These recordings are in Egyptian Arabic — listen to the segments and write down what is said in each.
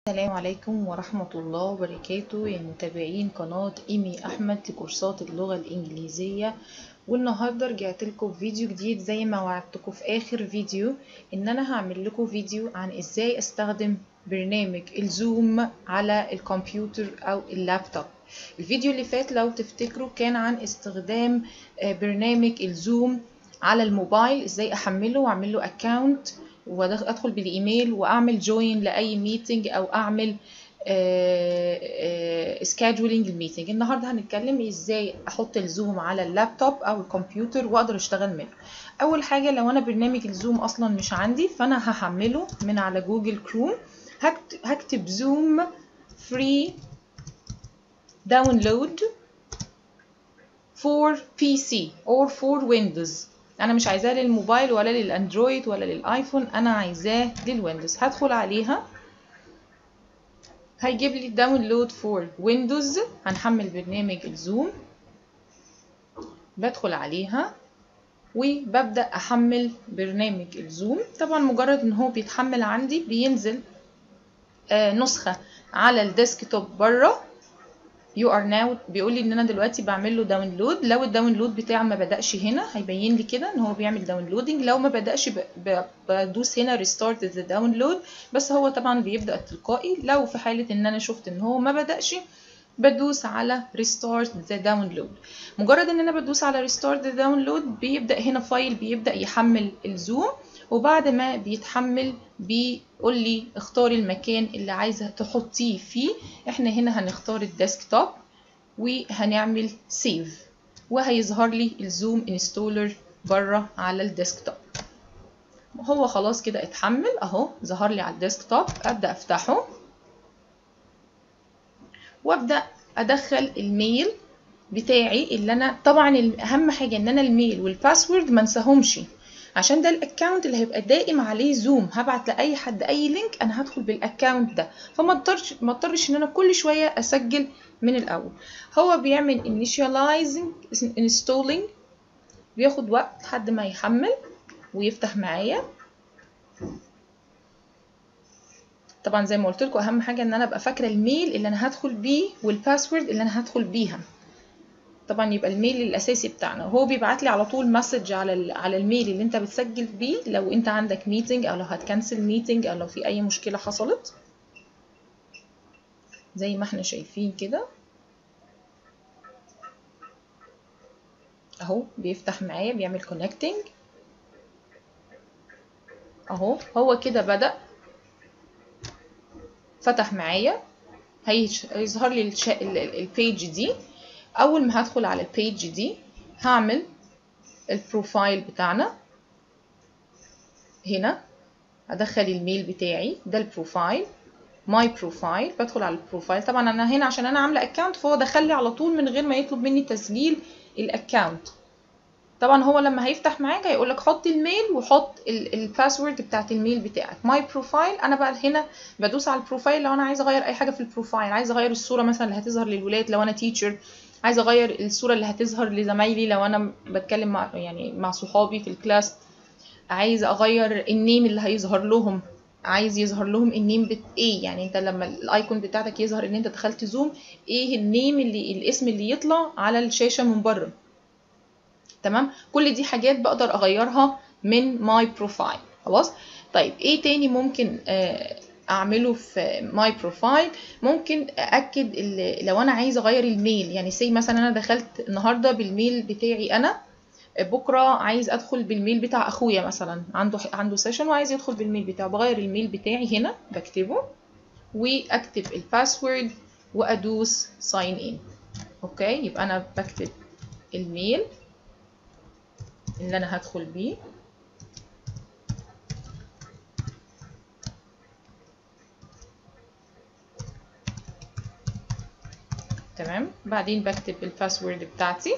السلام عليكم ورحمة الله وبركاته يا متابعين قناة إيمي أحمد لكورسات اللغة الإنجليزية والنهاردة رجعت لكم فيديو جديد زي ما وعدتكم في آخر فيديو إن أنا هعمل لكم فيديو عن إزاي أستخدم برنامج الزوم على الكمبيوتر أو اللابتوب الفيديو اللي فات لو تفتكروا كان عن استخدام برنامج الزوم على الموبايل إزاي أحمله وأعمل له أكاونت وادخل بالايميل واعمل جوين لاي ميتنج او اعمل سكادجولينج الميتنج النهارده هنتكلم ازاي احط الزوم على اللابتوب او الكمبيوتر واقدر اشتغل منه اول حاجه لو انا برنامج الزوم اصلا مش عندي فانا هحمله من على جوجل كروم هكتب زوم فري داونلود for PC or for Windows انا مش عايزاه للموبايل ولا للاندرويد ولا للايفون انا عايزاه للويندوز هدخل عليها هيجيب لي داونلود فور ويندوز هنحمل برنامج الزوم بدخل عليها وببدا احمل برنامج الزوم طبعا مجرد ان هو بيتحمل عندي بينزل آه نسخه على الديسكتوب بره يو ار ناو بيقول لي ان انا دلوقتي بعمل له داونلود لو الداونلود بتاعه ما بداش هنا هيبين لي كده ان هو بيعمل داونلودنج لو ما بداش بدوس هنا ريستارت ذا داونلود بس هو طبعا بيبدا تلقائي لو في حاله ان انا شفت ان هو ما بداش بدوس على ريستارت ذا داونلود مجرد ان انا بدوس على ريستارت ذا داونلود بيبدا هنا فايل بيبدا يحمل الزوم وبعد ما بيتحمل بيقول لي اختاري المكان اللي عايزه تحطيه فيه احنا هنا هنختار الديسكتوب وهنعمل سيف وهيظهر لي الزوم انستولر بره على الديسكتوب هو خلاص كده اتحمل اهو ظهر لي على الديسكتوب ابدا افتحه وابدا ادخل الميل بتاعي اللي انا طبعا اهم حاجه ان انا الميل والباسورد ما انساهمش عشان ده الاكونت اللي هيبقى دائم عليه زوم هبعت لاي حد اي لينك انا هدخل بالاكونت ده فما اضطرش ما اضطرش ان انا كل شويه اسجل من الاول هو بيعمل initializing installing بياخد وقت لحد ما يحمل ويفتح معايا طبعا زي ما قلت لكم اهم حاجه ان انا ابقى فاكره الميل اللي انا هدخل بيه والباسورد اللي انا هدخل بيها طبعا يبقى الميل الاساسي بتاعنا وهو بيبعت لي على طول مسج على على الميل اللي انت بتسجل بيه لو انت عندك ميتنج او لو هتكنسل ميتنج او لو في اي مشكله حصلت زي ما احنا شايفين كده اهو بيفتح معايا بيعمل كونكتنج اهو هو كده بدا فتح معايا هيظهر لي البيج دي اول ما هدخل على البيج دي هعمل البروفايل بتاعنا هنا هدخل الميل بتاعي ده البروفايل ماي بروفايل بدخل على البروفايل طبعا انا هنا عشان انا عامله اكونت فهو دخل لي على طول من غير ما يطلب مني تسجيل الاكونت طبعا هو لما هيفتح معاك هيقول لك حط الميل وحط الباسورد بتاعت الميل بتاعك ماي بروفايل انا بقى هنا بدوس على البروفايل لو انا عايزه اغير اي حاجه في البروفايل عايزه اغير الصوره مثلا اللي هتظهر للولاد لو انا تيتشر عايزه اغير الصوره اللي هتظهر لزمايلي لو انا بتكلم مع يعني مع صحابي في الكلاس عايزه اغير النيم اللي هيظهر لهم عايز يظهر لهم النيم بت ايه يعني انت لما الايكون بتاعتك يظهر ان انت دخلت زوم ايه النيم اللي الاسم اللي يطلع على الشاشه من بره تمام كل دي حاجات بقدر اغيرها من ماي بروفايل خلاص طيب ايه تاني ممكن آه اعمله في ماي بروفايل ممكن ااكد لو انا عايزه اغير الميل يعني سي مثلا انا دخلت النهارده بالميل بتاعي انا بكره عايز ادخل بالميل بتاع اخويا مثلا عنده عنده سيشن وعايز يدخل بالميل بتاعه بغير الميل بتاعي هنا بكتبه واكتب الباسورد وادوس ساين ان اوكي يبقى انا بكتب الميل اللي انا هدخل بيه تمام بعدين بكتب الباسورد بتاعتي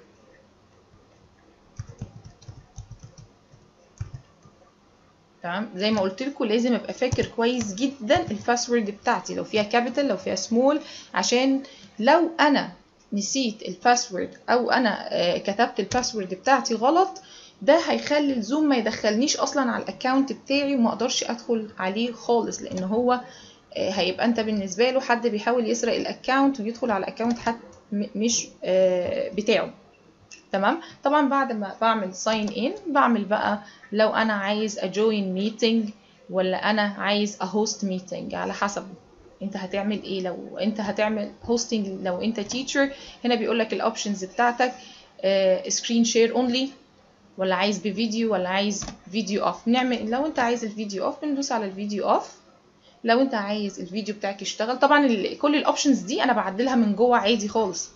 تمام زي ما قلت لكم لازم ابقى فاكر كويس جدا الباسورد بتاعتي لو فيها كابيتال لو فيها سمول عشان لو انا نسيت الباسورد او انا كتبت الباسورد بتاعتي غلط ده هيخلي الزوم ما يدخلنيش اصلا على الاكونت بتاعي وما اقدرش ادخل عليه خالص لان هو آه، هيبقى انت بالنسبه له حد بيحاول يسرق الاكونت ويدخل على اكونت حد م- مش آه، بتاعه تمام طبعا بعد ما بعمل ساين ان بعمل بقى لو انا عايز اجوين ميتنج ولا انا عايز اهوست ميتنج على حسب انت هتعمل ايه لو انت هتعمل هوستنج لو انت تيتشر هنا بيقول لك الاوبشنز بتاعتك سكرين شير اونلي ولا عايز بفيديو ولا عايز فيديو اوف نعمل لو انت عايز الفيديو اوف بندوس على الفيديو اوف لو انت عايز الفيديو بتاعك يشتغل طبعا ال- كل الاوبشنز دي انا بعدلها من جوه عادي خالص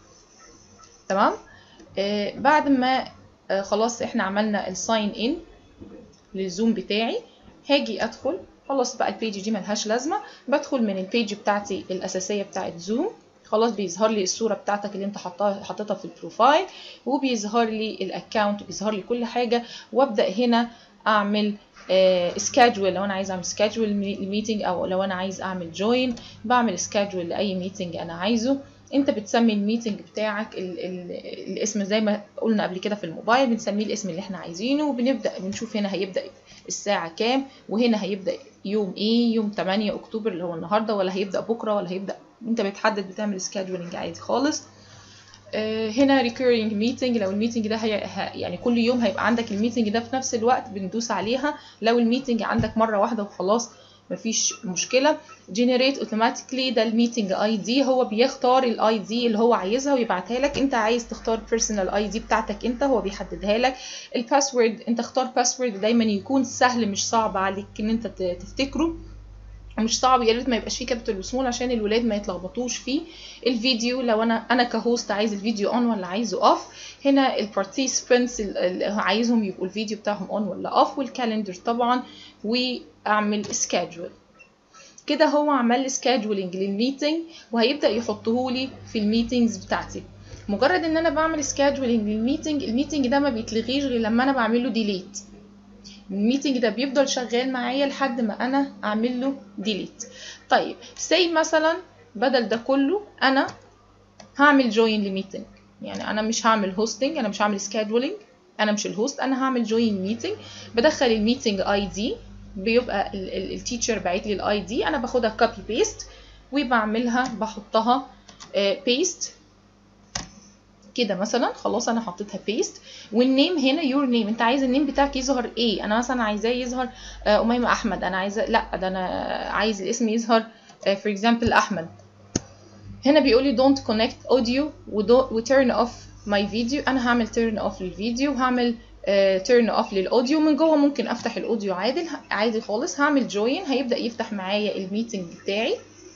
تمام آه بعد ما آه خلاص احنا عملنا الساين ان للزوم بتاعي هاجي ادخل خلاص بقى البيج دي ملهاش لازمه بدخل من البيج بتاعتي الاساسيه بتاعت زوم خلاص بيظهر لي الصوره بتاعتك اللي انت حطها حطيتها في البروفايل وبيظهر لي الاكونت بيظهر لي كل حاجه وابدا هنا اعمل سكادجول لو انا عايز اعمل سكادجول الميتنج او لو انا عايز اعمل جوين بعمل سكادجول لاي ميتنج انا عايزه انت بتسمي الميتنج بتاعك ال ال الاسم زي ما قلنا قبل كده في الموبايل بنسميه الاسم اللي احنا عايزينه وبنبدا بنشوف هنا هيبدا الساعه كام وهنا هيبدا يوم ايه يوم 8 اكتوبر اللي هو النهارده ولا هيبدا بكره ولا هيبدا انت بتحدد بتعمل سكادجولينج عادي خالص آه، هنا recurring meeting لو الميتنج ده هي ه- يعني كل يوم هيبقى عندك الميتنج ده في نفس الوقت بندوس عليها لو الميتنج عندك مرة واحدة وخلاص مفيش مشكلة generate automatically ده الميتنج اي دي هو بيختار الاي دي اللي هو عايزها ويبعتها لك انت عايز تختار personal اي دي بتاعتك انت هو بيحددها لك الباسورد انت اختار باسورد دايما يكون سهل مش صعب عليك ان انت ت- تفتكره مش صعب يا ريت ما يبقاش فيه كابيتال وسمول عشان الولاد ما يتلخبطوش فيه الفيديو لو انا انا كهوست عايز الفيديو اون ولا عايزه اوف هنا البارتيسيبنتس اللي عايزهم يبقوا الفيديو بتاعهم اون ولا اوف والكالندر طبعا واعمل سكادجول كده هو عمل لي سكادجولينج للميتنج وهيبدا يحطه لي في الميتنجز بتاعتي مجرد ان انا بعمل سكادجولينج للميتنج الميتنج ده ما بيتلغيش غير لما انا بعمل له ديليت الميتنج ده بيفضل شغال معايا لحد ما انا اعمل له ديليت طيب سي مثلا بدل ده كله انا هعمل جوين لميتنج يعني انا مش هعمل هوستنج انا مش هعمل سكادولينج انا مش الهوست انا هعمل جوين ميتنج بدخل الميتنج اي دي بيبقى التيتشر باعت لي الاي دي انا باخدها كوبي بيست وبعملها بحطها بيست كده مثلا خلاص انا حطيتها بيست والنيم هنا يور نيم انت عايز النيم بتاعك يظهر ايه انا مثلا عايزاه يظهر آه، اميمه احمد انا عايزه لا ده انا عايز الاسم يظهر فور اكزامبل احمد هنا بيقول لي don't connect audio و turn off my video انا هعمل turn off للفيديو وهعمل uh, turn off للاوديو من جوه ممكن افتح الاوديو عادي عادي خالص هعمل join هيبدا يفتح معايا الميتنج بتاعي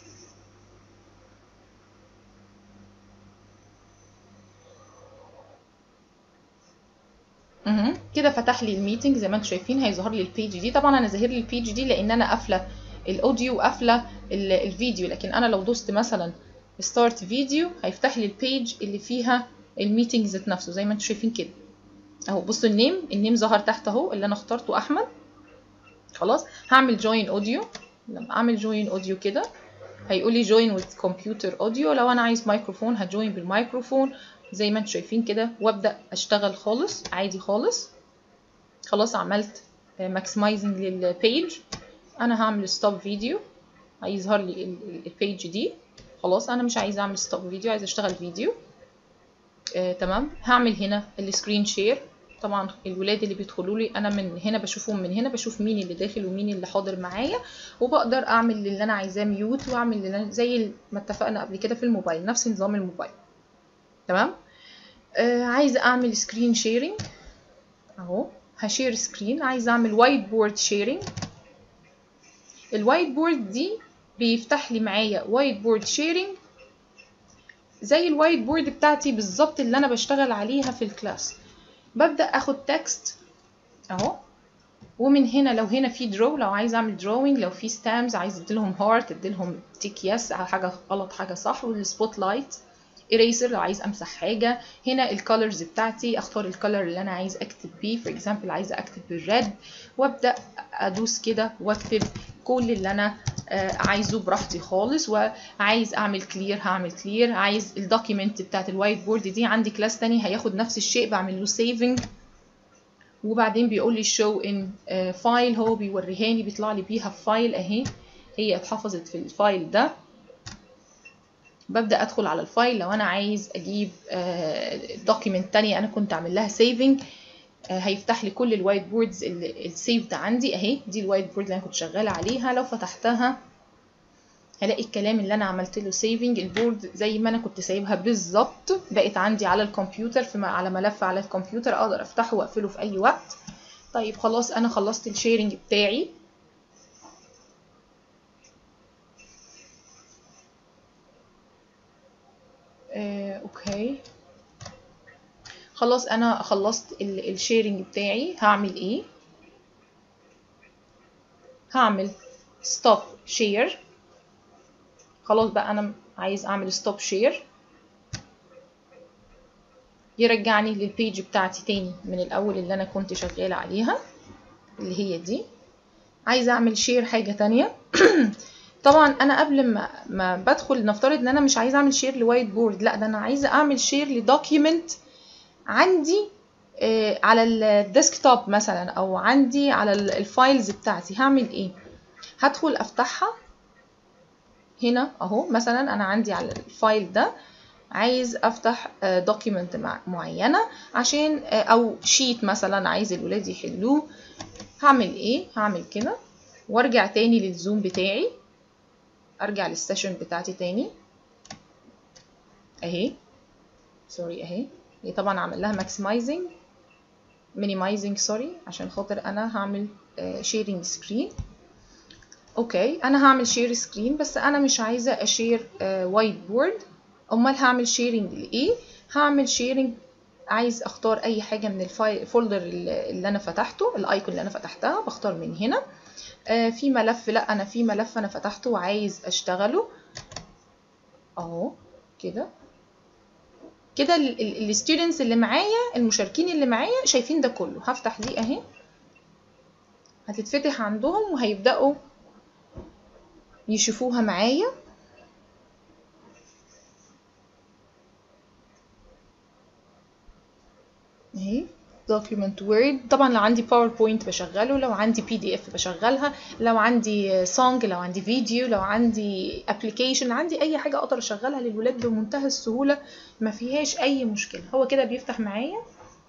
مهم. كده فتح لي الميتنج زي ما انتم شايفين هيظهر لي البيج دي طبعا انا ظاهر لي البيج دي لان انا قافله الاوديو وقافله ال- الفيديو لكن انا لو دوست مثلا ستارت فيديو هيفتح لي البيج اللي فيها الميتنج ذات نفسه زي ما انتم شايفين كده اهو بصوا النيم النيم ظهر تحت اهو اللي انا اخترته احمد خلاص هعمل جوين اوديو لما اعمل جوين اوديو كده هيقول لي جوين وذ كمبيوتر اوديو لو انا عايز مايكروفون هجوين بالميكروفون زي ما انتم شايفين كده وابدا اشتغل خالص عادي خالص خلاص عملت ماكسمايزنج للبيج انا هعمل ستوب فيديو هيظهر لي البيج دي خلاص انا مش عايزه اعمل ستوب فيديو عايزه اشتغل فيديو آه، تمام هعمل هنا السكرين شير طبعا الولاد اللي بيدخلوا لي انا من هنا بشوفهم من هنا بشوف مين اللي داخل ومين اللي حاضر معايا وبقدر اعمل اللي انا عايزاه ميوت واعمل اللي أنا زي ما اتفقنا قبل كده في الموبايل نفس نظام الموبايل تمام آه عايزه اعمل سكرين شيرنج اهو هشير سكرين عايزه اعمل وايت بورد شيرنج الوايت بورد دي بيفتح لي معايا وايت بورد شيرنج زي الوايت بورد بتاعتي بالظبط اللي انا بشتغل عليها في الكلاس ببدا اخد تكست اهو ومن هنا لو هنا في درو لو عايز اعمل دروينج لو في ستامز عايز اديلهم هارت اديلهم تيك يس حاجه غلط حاجه صح والسبوت لايت eraser لو عايز امسح حاجه هنا الكالرز بتاعتي اختار الكالر اللي انا عايز اكتب بيه فور اكزامبل عايزه اكتب بالريد وابدا ادوس كده واكتب كل اللي انا آه، عايزه براحتي خالص وعايز اعمل كلير هعمل كلير عايز الدوكيمنت بتاعت الوايت بورد دي عندي كلاس تاني هياخد نفس الشيء بعمل له سيفنج وبعدين بيقول لي show in فايل هو بيوريهاني بيطلع لي بيها في فايل اهي هي اتحفظت في الفايل ده ببدأ أدخل على الفايل لو أنا عايز أجيب دوكيمنت تانية أنا كنت أعمل لها سيفنج هيفتح لي كل الوايت بوردز السيفد عندي أهي دي الوايت بورد اللي أنا كنت شغالة عليها لو فتحتها هلاقي الكلام اللي أنا عملت له سيفنج البورد زي ما أنا كنت سايبها بالظبط بقت عندي على الكمبيوتر في على ملف على الكمبيوتر أقدر أفتحه وأقفله في أي وقت طيب خلاص أنا خلصت الشيرنج بتاعي آه، اوكي خلاص انا خلصت الشيرنج بتاعي هعمل ايه هعمل ستوب شير خلاص بقى انا عايز اعمل ستوب شير يرجعني للبيج بتاعتي تاني من الاول اللي انا كنت شغالة عليها اللي هي دي عايزة اعمل شير حاجة تانية طبعا انا قبل ما ما بدخل نفترض ان انا مش عايزه اعمل شير لوايت بورد لا ده انا عايزه اعمل شير لدوكيمنت عندي آه على الديسكتوب مثلا او عندي على الفايلز بتاعتي هعمل ايه هدخل افتحها هنا اهو مثلا انا عندي على الفايل ده عايز افتح دوكيمنت معينه عشان او شيت مثلا عايز الولاد يحلوه هعمل ايه هعمل كده وارجع تاني للزوم بتاعي ارجع للسيشن بتاعتي تاني اهي سوري اهي هي طبعا عامل لها ماكسمايزنج مينيمايزنج سوري عشان خاطر انا هعمل شيرنج سكرين اوكي انا هعمل شير سكرين بس انا مش عايزه اشير وايت بورد امال هعمل شيرنج لايه هعمل شيرنج عايز اختار اي حاجه من الفولدر اللي انا فتحته الايكون اللي انا فتحتها بختار من هنا آه في ملف لا انا في ملف انا فتحته وعايز اشتغله اهو كده كده الستودنتس اللي معايا المشاركين اللي معايا شايفين ده كله هفتح دي اهي هتتفتح عندهم وهيبداوا يشوفوها معايا اهي document word طبعا لو عندي باوربوينت بشغله لو عندي بي دي اف بشغلها لو عندي سونج لو عندي فيديو لو عندي ابلكيشن عندي اي حاجه اقدر اشغلها للولاد بمنتهى السهوله ما فيهاش اي مشكله هو كده بيفتح معايا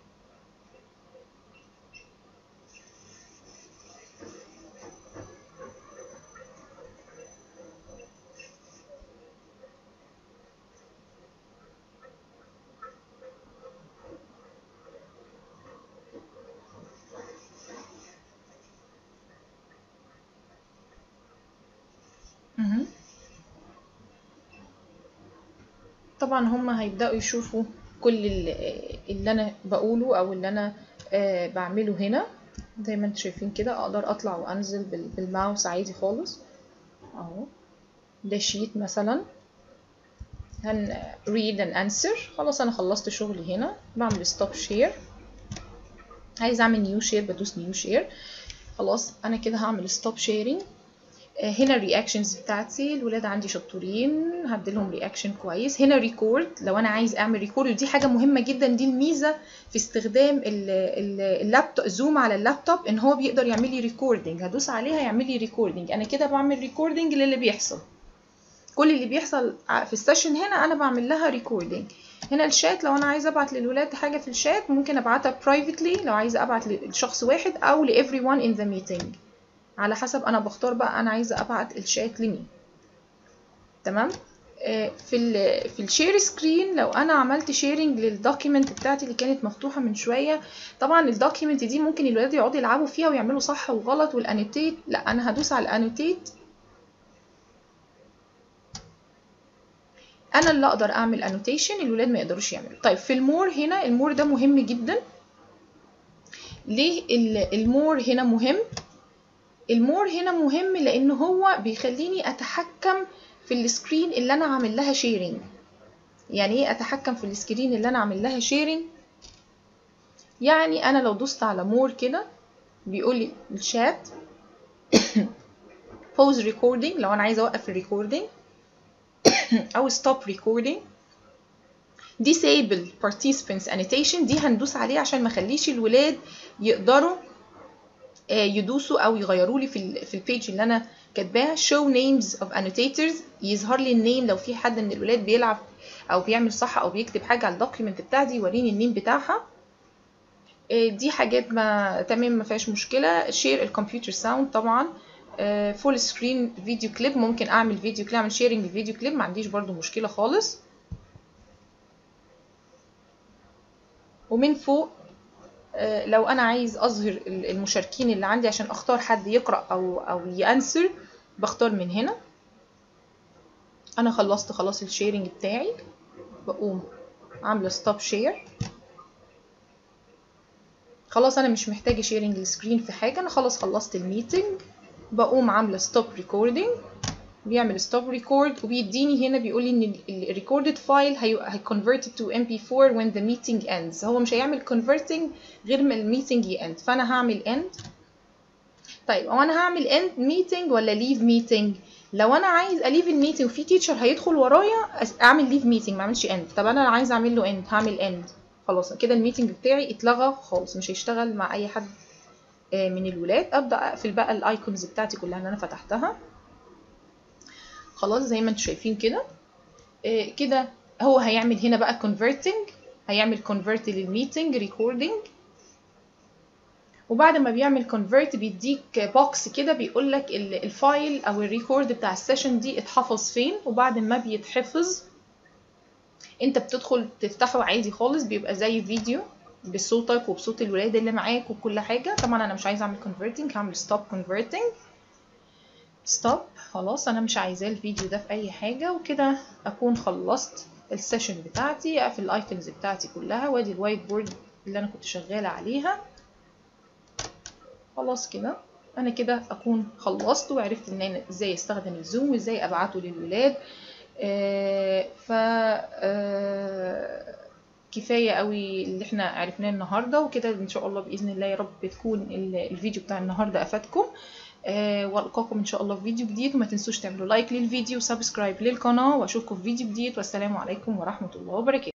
طبعا هم هيبداوا يشوفوا كل اللي انا بقوله او اللي انا بعمله هنا زي ما انتم شايفين كده اقدر اطلع وانزل بالماوس عادي خالص اهو ده شيت مثلا هن read and answer خلاص انا خلصت شغلي هنا بعمل stop share عايز اعمل نيو شير بدوس نيو شير خلاص انا كده هعمل stop sharing هنا الرياكشنز بتاعتي الولاد عندي شطورين هديلهم رياكشن كويس هنا ريكورد لو انا عايز اعمل ريكورد ودي حاجه مهمه جدا دي الميزه في استخدام اللابتوب زوم على اللابتوب ان هو بيقدر يعمل لي ريكوردنج هدوس عليها يعمل لي ريكوردنج انا كده بعمل ريكوردنج للي بيحصل كل اللي بيحصل في السيشن هنا انا بعمل لها ريكوردنج هنا الشات لو انا عايزه ابعت للولاد حاجه في الشات ممكن ابعتها برايفتلي لو عايزه ابعت لشخص واحد او ل everyone in the meeting على حسب انا بختار بقى انا عايزه ابعت الشات لمين تمام في ال في الشير سكرين لو انا عملت شيرنج للدوكيمنت بتاعتي اللي كانت مفتوحه من شويه طبعا الدوكيمنت دي ممكن الولاد يقعدوا يلعبوا فيها ويعملوا صح وغلط والانوتيت لا انا هدوس على الانوتيت انا اللي اقدر اعمل انوتيشن الولاد ما يقدروش يعملوا طيب في المور هنا المور ده مهم جدا ليه المور هنا مهم المور هنا مهم لان هو بيخليني اتحكم في السكرين اللي انا عامل لها شيرنج يعني ايه اتحكم في السكرين اللي انا عامل لها شيرنج يعني انا لو دوست على مور كده بيقول لي الشات pause recording لو انا عايزه اوقف الريكوردينج او stop recording disable participants annotation دي هندوس عليها عشان ما اخليش الولاد يقدروا يدوسوا او يغيروا لي في ال في البيج اللي انا كاتباها show names of annotators يظهر لي النيم لو في حد من الولاد بيلعب او بيعمل صح او بيكتب حاجه على الدوكيمنت بتاعتي يوريني النيم بتاعها دي حاجات ما تمام ما فيهاش مشكله شير الكمبيوتر ساوند طبعا فول سكرين فيديو كليب ممكن اعمل فيديو كليب اعمل شيرنج الفيديو كليب ما عنديش برضو مشكله خالص ومن فوق لو انا عايز اظهر المشاركين اللي عندي عشان اختار حد يقرا او او يانسر بختار من هنا انا خلصت خلاص الشيرنج بتاعي بقوم عامله ستوب شير خلاص انا مش محتاجه شيرنج السكرين في حاجه انا خلاص خلصت الميتنج بقوم عامله ستوب ريكوردينج بيعمل ستوب ريكورد وبيديني هنا بيقول لي ان الريكوردد فايل هي converted to mp4 when the meeting ends هو مش هيعمل converting غير ما الميتنج يند فانا هعمل end طيب هو انا هعمل end meeting ولا leave meeting لو انا عايز اليف الميتنج وفي تيتشر هيدخل ورايا اعمل ليف ميتنج ما اعملش end طب انا عايز اعمل له end هعمل end خلاص كده الميتنج بتاعي اتلغى خالص مش هيشتغل مع اي حد من الولاد ابدا اقفل بقى الايكونز بتاعتي كلها اللي انا فتحتها خلاص زي ما انتم شايفين كده إيه كده هو هيعمل هنا بقى converting هيعمل convert للميتنج recording وبعد ما بيعمل convert بيديك بوكس كده بيقول لك الفايل او الريكورد بتاع السيشن دي اتحفظ فين وبعد ما بيتحفظ انت بتدخل تفتحه عادي خالص بيبقى زي فيديو بصوتك وبصوت الولاد اللي معاك وكل حاجه طبعا انا مش عايزه اعمل converting هعمل stop converting ستوب خلاص انا مش عايزاه الفيديو ده في اي حاجه وكده اكون خلصت السيشن بتاعتي اقفل الايتمز بتاعتي كلها وادي الوايت بورد اللي انا كنت شغاله عليها خلاص كده انا كده اكون خلصت وعرفت ان انا ازاي استخدم الزوم وازاي ابعته للولاد آه ف آه كفايه قوي اللي احنا عرفناه النهارده وكده ان شاء الله باذن الله يا رب تكون الفيديو بتاع النهارده افادكم آه والقاكم ان شاء الله في فيديو جديد وما تنسوش تعملوا لايك للفيديو وسبسكرايب للقناه واشوفكم في فيديو جديد والسلام عليكم ورحمه الله وبركاته